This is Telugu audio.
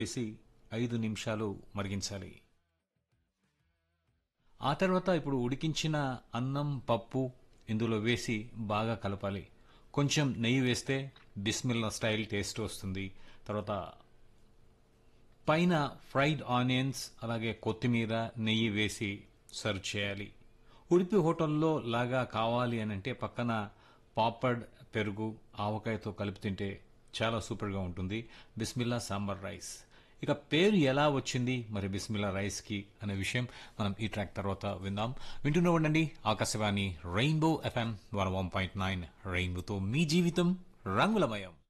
వేసి ఐదు నిమిషాలు మరిగించాలి ఆ తర్వాత ఇప్పుడు ఉడికించిన అన్నం పప్పు ఇందులో వేసి బాగా కలపాలి కొంచెం నెయ్యి వేస్తే బిస్మిల్లా స్టైల్ టేస్ట్ వస్తుంది తర్వాత పైన ఫ్రైడ్ ఆనియన్స్ అలాగే కొత్తిమీర నెయ్యి వేసి సర్వ్ చేయాలి ఉడిపి హోటల్లో లాగా కావాలి అని అంటే పక్కన పాపడ్ పెరుగు ఆవకాయతో కలిపి తింటే చాలా సూపర్గా ఉంటుంది బిస్మిల్లా సాంబార్ రైస్ ఇక పేరు ఎలా వచ్చింది మరి బిస్మిల్లా రైస్కి అనే విషయం మనం ఈ ట్రాక్ తర్వాత విందాం వింటూనే ఉండండి Akashvani rainbow FM one one point nine రెయిన్బోతో మీ జీవితం రంగులమయం